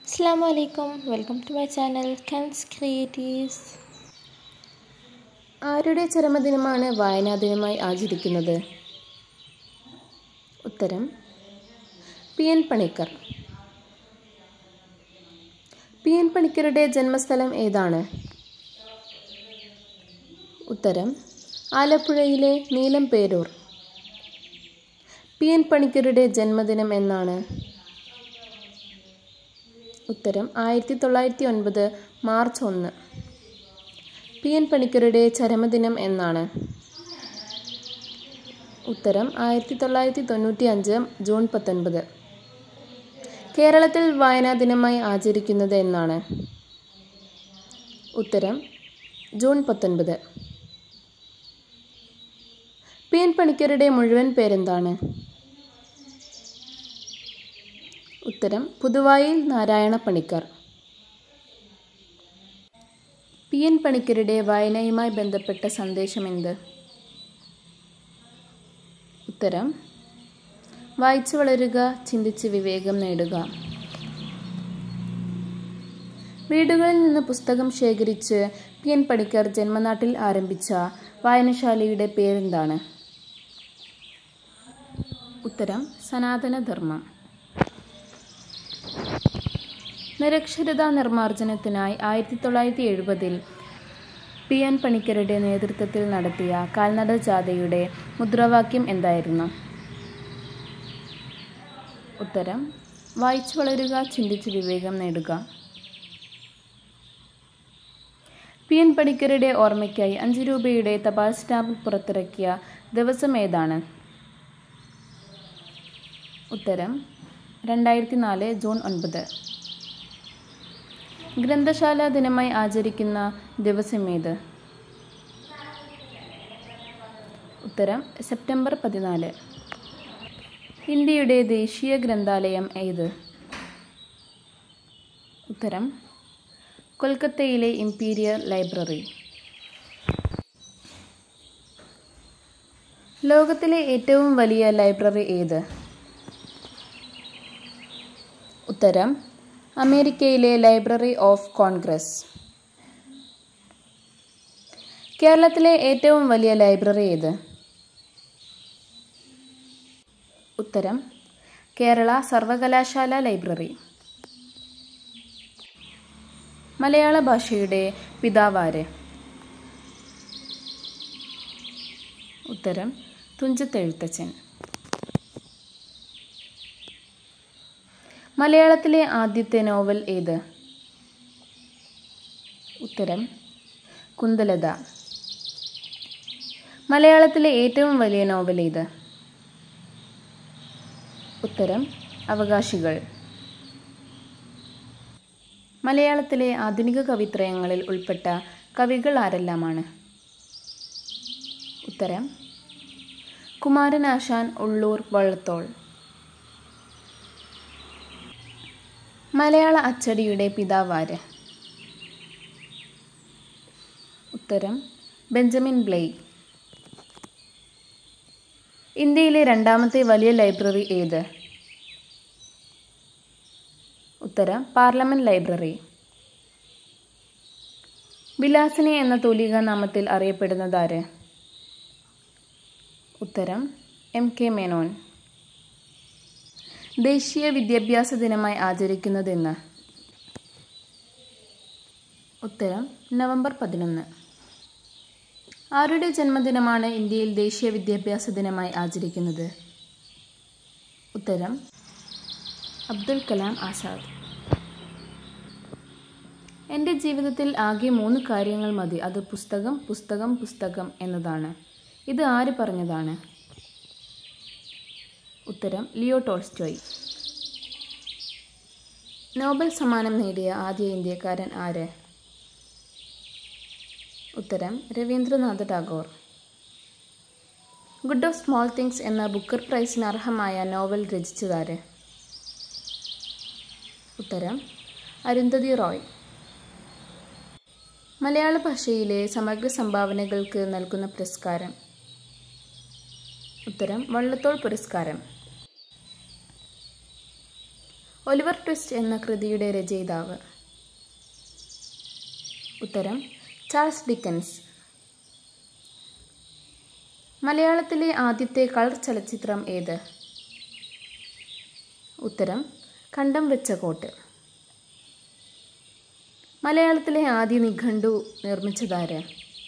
അസ്സാം വലൈക്കും welcome to my channel Kans Creatives ആരുടെ ചരമദിനമാണ് വായനാ ദിനമായി ആചരിക്കുന്നത് ഉത്തരം P N Panicker P N പണിക്കരുടെ ജന്മസ്ഥലം ഏതാണ് ഉത്തരം ആലപ്പുഴയിലെ നീലം പേരൂർ പി എൻ പണിക്കരുടെ ജന്മദിനം എന്നാണ് ഉത്തരം ആയിരത്തി തൊള്ളായിരത്തി ഒൻപത് മാർച്ച് ഒന്ന് പി എൻ പണിക്കരുടെ ചരമദിനം എന്നാണ് ഉത്തരം ആയിരത്തി തൊള്ളായിരത്തി തൊണ്ണൂറ്റി അഞ്ച് ജൂൺ പത്തൊൻപത് കേരളത്തിൽ വായനാ ദിനമായി ആചരിക്കുന്നത് എന്നാണ് ഉത്തരം ജൂൺ പത്തൊൻപത് പി എൻ പണിക്കരുടെ മുഴുവൻ പേരെന്താണ് ഉത്തരം പുതുവായിൽ നാരായണ പണിക്കർ പി എൻ പണിക്കരുടെ വായനയുമായി ബന്ധപ്പെട്ട സന്ദേശം എന്ത് ഉത്തരം വായിച്ചു വളരുക ചിന്തിച്ച് വിവേകം നേടുക വീടുകളിൽ നിന്ന് പുസ്തകം ശേഖരിച്ച് പി എൻ പണിക്കർ ജന്മനാട്ടിൽ ആരംഭിച്ച വായനശാലയുടെ പേരെന്താണ് ഉത്തരം സനാതനധർമ്മം നിരക്ഷരതാ നിർമ്മാർജ്ജനത്തിനായി ആയിരത്തി തൊള്ളായിരത്തി എഴുപതിൽ പി എൻ പണിക്കരുടെ നേതൃത്വത്തിൽ നടത്തിയ കാൽനട ജാഥയുടെ മുദ്രാവാക്യം എന്തായിരുന്നു ഉത്തരം വായിച്ചു വളരുക ചിന്തിച്ച് വിവേകം നേടുക പി എൻ പണിക്കരുടെ ഓർമ്മയ്ക്കായി അഞ്ച് രൂപയുടെ തപാൽ സ്റ്റാമ്പ് പുറത്തിറക്കിയ ദിവസം ഏതാണ് ഉത്തരം രണ്ടായിരത്തി നാല് ജൂൺ ഒൻപത് ഗ്രന്ഥശാല ദിനമായി ആചരിക്കുന്ന ദിവസം ഏത് ഉത്തരം സെപ്റ്റംബർ പതിനാല് ഇന്ത്യയുടെ ദേശീയ ഗ്രന്ഥാലയം ഏത് ഉത്തരം കൊൽക്കത്തയിലെ ഇംപീരിയൽ ലൈബ്രറി ലോകത്തിലെ ഏറ്റവും വലിയ ലൈബ്രറി ഏത് ഉത്തരം അമേരിക്കയിലെ ലൈബ്രറി ഓഫ് കോൺഗ്രസ് കേരളത്തിലെ ഏറ്റവും വലിയ ലൈബ്രറി ഏത് ഉത്തരം കേരള സർവകലാശാല ലൈബ്രറി മലയാള ഭാഷയുടെ പിതാവാര് ഉത്തരം തുഞ്ചത്തെഴുത്തച്ഛൻ മലയാളത്തിലെ ആദ്യത്തെ നോവൽ ഏത് ഉത്തരം കുന്തലത മലയാളത്തിലെ ഏറ്റവും വലിയ നോവൽ ഏത് ഉത്തരം അവകാശികൾ മലയാളത്തിലെ ആധുനിക കവിത്രയങ്ങളിൽ ഉൾപ്പെട്ട കവികൾ ആരെല്ലാമാണ് ഉത്തരം കുമാരനാശാൻ ഉള്ളൂർ വള്ളത്തോൾ മലയാള അച്ചടിയുടെ പിതാവാര് ഉത്തരം ബെഞ്ചമിൻ ബ്ലെയ് ഇന്ത്യയിലെ രണ്ടാമത്തെ വലിയ ലൈബ്രറി ഏത് ഉത്തരം പാർലമെന്റ് ലൈബ്രറി വിലാസിനി എന്ന തൂലിക നാമത്തിൽ അറിയപ്പെടുന്നതാര് ഉത്തരം എം കെ മേനോൻ ദേശീയ വിദ്യാഭ്യാസ ദിനമായി ആചരിക്കുന്നതെന്ന് ഉത്തരം നവംബർ പതിനൊന്ന് ആരുടെ ജന്മദിനമാണ് ഇന്ത്യയിൽ ദേശീയ വിദ്യാഭ്യാസ ദിനമായി ആചരിക്കുന്നത് ഉത്തരം അബ്ദുൽ കലാം ആസാദ് എൻ്റെ ജീവിതത്തിൽ ആകെ മൂന്ന് കാര്യങ്ങൾ മതി അത് പുസ്തകം പുസ്തകം പുസ്തകം എന്നതാണ് ഇത് ആര് പറഞ്ഞതാണ് ഉത്തരം ലിയോ ടോൾസ്റ്റോയ് നോബൽ സമ്മാനം നേടിയ ആദ്യ ഇന്ത്യക്കാരൻ ആര് ഉത്തരം Rabindranath Tagore God of small things എന്ന ബുക്കർ പ്രൈസിന് അർഹമായ നോവൽ രചിച്ചതാര് ഉത്തരം അരുന്ധതി റോയ് മലയാള ഭാഷയിലെ സമഗ്ര സംഭാവനകൾക്ക് നൽകുന്ന പുരസ്കാരം ഉത്തരം വള്ളത്തോൾ പുരസ്കാരം ഒലിവർ ട്വിസ്റ്റ് എന്ന കൃതിയുടെ രചയിതാവ് ഉത്തരം ചാൾസ് ഡിക്കൻസ് മലയാളത്തിലെ ആദ്യത്തെ കളർ ചലച്ചിത്രം ഏത് ഉത്തരം കണ്ടം വെച്ച കോട്ട് മലയാളത്തിലെ ആദ്യ നിഘണ്ടു നിർമ്മിച്ചതാര്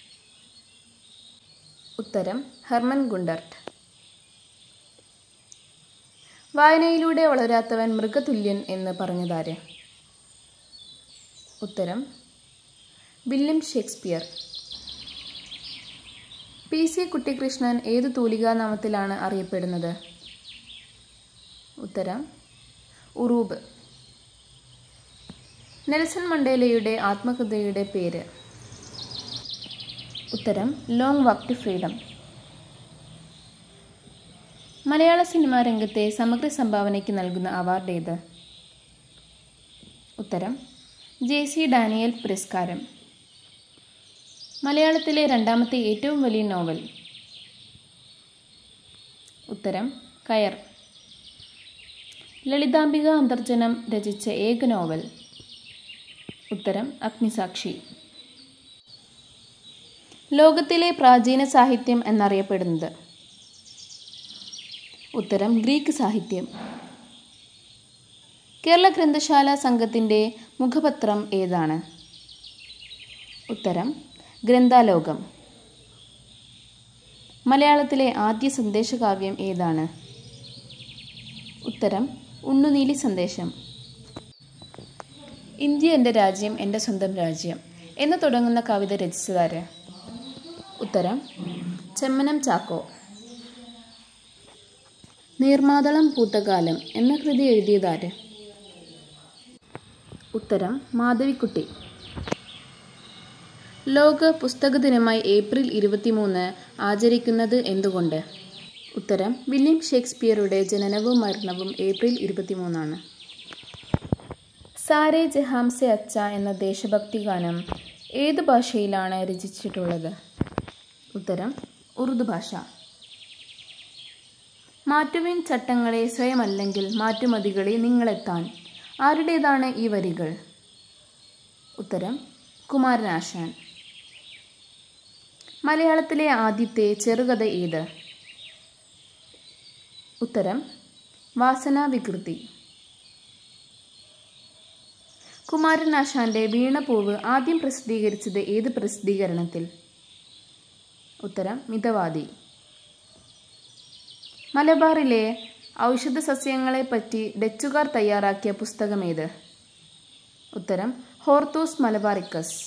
ഉത്തരം ഹെർമൻ ഗുണ്ടർട്ട് വായനയിലൂടെ വളരാത്തവൻ മൃഗതുല്യൻ എന്ന് പറഞ്ഞതാര് ഉത്തരം William Shakespeare P C Kuttikrishnan ഏതു തൂലികാനാമത്തിലാണ് അറിയപ്പെടുന്നത് ഉത്തരം ഉറൂബ് നെൽസൺ മണ്ടേലയുടെ ആത്മകഥയുടെ പേര് ഉത്തരം ലോങ് വാക്ക് ടു ഫ്രീഡം മലയാള സിനിമാ രംഗത്തെ സമഗ്ര സംഭാവനയ്ക്ക് നൽകുന്ന അവാർഡ് ഏത് ഉത്തരം ജെ സി ഡാനിയൽ പുരസ്കാരം മലയാളത്തിലെ രണ്ടാമത്തെ ഏറ്റവും വലിയ നോവൽ ഉത്തരം കയർ ലളിതാംബിക അന്തർജനം രചിച്ച ഏക നോവൽ ഉത്തരം അഗ്നിസാക്ഷി ലോകത്തിലെ പ്രാചീന സാഹിത്യം എന്നറിയപ്പെടുന്നത് ഉത്തരം ഗ്രീക്ക് സാഹിത്യം കേരള ഗ്രന്ഥശാല സംഘത്തിൻ്റെ മുഖപത്രം ഏതാണ് ഉത്തരം ഗ്രന്ഥാലോകം മലയാളത്തിലെ ആദ്യ സന്ദേശകാവ്യം ഏതാണ് ഉത്തരം ഉണ്ണുനീലി സന്ദേശം ഇന്ത്യ എൻ്റെ രാജ്യം എൻ്റെ സ്വന്തം രാജ്യം എന്ന് തുടങ്ങുന്ന കവിത രചിച്ചതാര് ഉത്തരം ചെമ്മനം ചാക്കോ നീർമാതളം പൂത്തകാലം എന്ന കൃതി എഴുതിയതാര് ഉത്തരം മാധവിക്കുട്ടി ലോക പുസ്തക ദിനമായി ഏപ്രിൽ ഇരുപത്തിമൂന്ന് ആചരിക്കുന്നത് എന്തുകൊണ്ട് ഉത്തരം വില്യം ഷേക്സ്പിയറുടെ ജനനവും മരണവും ഏപ്രിൽ ഇരുപത്തിമൂന്നാണ് സാരേ ജഹാംസെ അച്ച എന്ന ദേശഭക്തി ഗാനം ഏത് ഭാഷയിലാണ് രചിച്ചിട്ടുള്ളത് ഉത്തരം ഉറുദു ഭാഷ മാറ്റുവിൻ ചട്ടങ്ങളെ സ്വയമല്ലെങ്കിൽ മാറ്റുമതികളെ നിങ്ങളെത്താൻ ആരുടേതാണ് ഈ വരികൾ ഉത്തരം കുമാരനാശാൻ മലയാളത്തിലെ ആദ്യത്തെ ചെറുകഥ ഏത് ഉത്തരം വാസനാ വികൃതി കുമാരനാശാന്റെ വീണപൂവ് ആദ്യം പ്രസിദ്ധീകരിച്ചത് ഏത് പ്രസിദ്ധീകരണത്തിൽ ഉത്തരം മിതവാദി മലബാറിലെ ഔഷധ സസ്യങ്ങളെപ്പറ്റി ഡച്ചുകാർ തയ്യാറാക്കിയ പുസ്തകമേത് ഉത്തരം ഹോർത്തൂസ് മലബാറിക്കസ്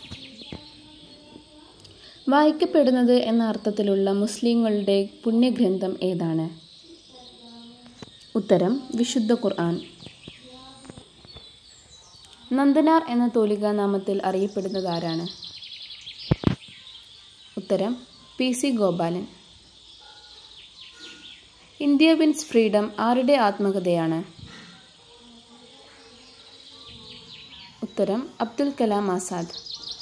വായിക്കപ്പെടുന്നത് എന്ന അർത്ഥത്തിലുള്ള മുസ്ലിങ്ങളുടെ പുണ്യഗ്രന്ഥം ഏതാണ് ഉത്തരം വിശുദ്ധ ഖുർആൻ നന്ദനാർ എന്ന തൂലികാനാമത്തിൽ അറിയപ്പെടുന്നത് ആരാണ് ഉത്തരം P C Gopalan India wins freedom ആരുടെ ആത്മകഥയാണ് ഉത്തരം അബ്ദുൽ കലാം ആസാദ്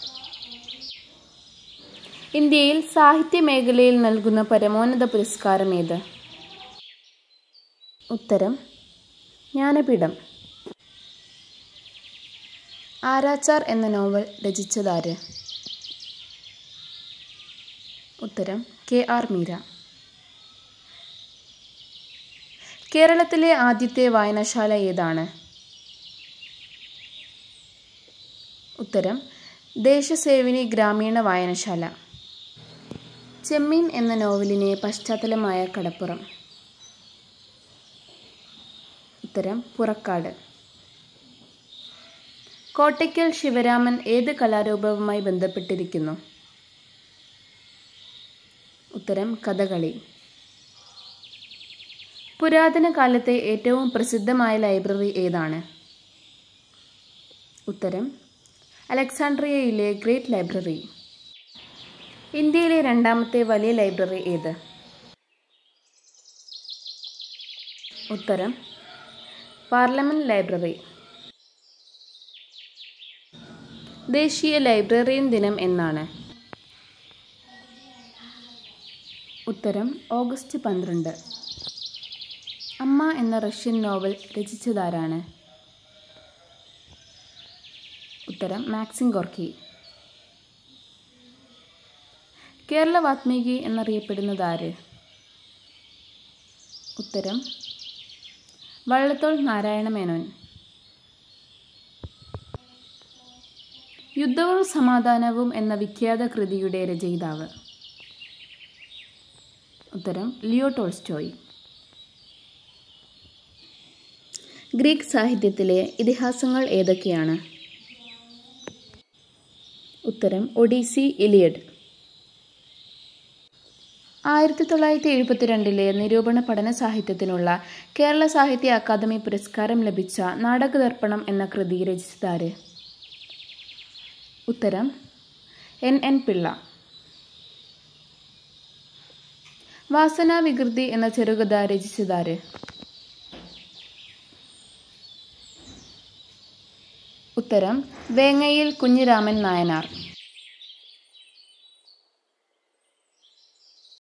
ഇന്ത്യയിൽ സാഹിത്യ മേഖലയിൽ നൽകുന്ന പരമോന്നത പുരസ്കാരം ഏത് ഉത്തരം ജ്ഞാനപീഠം ആരാച്ചാർ എന്ന നോവൽ രചിച്ചതാര് ഉത്തരം കെ ആർ മീര കേരളത്തിലെ ആദ്യത്തെ വായനശാല ഏതാണ് ഉത്തരം ദേശസേവിനി ഗ്രാമീണ വായനശാല ചെമ്മീൻ എന്ന നോവലിനെ പശ്ചാത്തലമായ കടപ്പുറം ഉത്തരം പുറക്കാട് കോട്ടയ്ക്കൽ ശിവരാമൻ ഏത് കലാരൂപവുമായി ബന്ധപ്പെട്ടിരിക്കുന്നു ഉത്തരം കഥകളി പുരാതന കാലത്തെ ഏറ്റവും പ്രസിദ്ധമായ ലൈബ്രറി ഏതാണ് ഉത്തരം അലക്സാണ്ട്രിയയിലെ ഗ്രേറ്റ് ലൈബ്രറി ഇന്ത്യയിലെ രണ്ടാമത്തെ വലിയ ലൈബ്രറി ഏത് ഉത്തരം പാർലമെന്റ് ലൈബ്രറി ദേശീയ ലൈബ്രറിയൻ ദിനം എന്നാണ് ഉത്തരം ഓഗസ്റ്റ് പന്ത്രണ്ട് അമ്മ എന്ന റഷ്യൻ നോവൽ രചിച്ചതാരാണ് ഉത്തരം മാക്സിം ഗോർക്കി കേരള വാത്മീകി എന്നറിയപ്പെടുന്നത് ആര് ഉത്തരം വള്ളത്തോൾ നാരായണ മേനോൻ യുദ്ധവും സമാധാനവും എന്ന വിഖ്യാത കൃതിയുടെ രചയിതാവ് ഉത്തരം ലിയോ ടോൾസ്റ്റോയ് ഗ്രീക്ക് സാഹിത്യത്തിലെ ഇതിഹാസങ്ങൾ ഏതൊക്കെയാണ് ഉത്തരം ഒഡീസി ഇലിയഡ് ആയിരത്തി തൊള്ളായിരത്തി എഴുപത്തിരണ്ടിലെ നിരൂപണ പഠന സാഹിത്യത്തിനുള്ള കേരള സാഹിത്യ അക്കാദമി പുരസ്കാരം ലഭിച്ച നാടകദർപ്പണം എന്ന കൃതി രചിച്ചതാര് ഉത്തരം എൻ എൻ പിള്ള വാസനാ വികൃതി എന്ന ചെറുകഥ രചിച്ചതാര് ഉത്തരം വേങ്ങയിൽ കുഞ്ഞിരാമൻ നായനാർ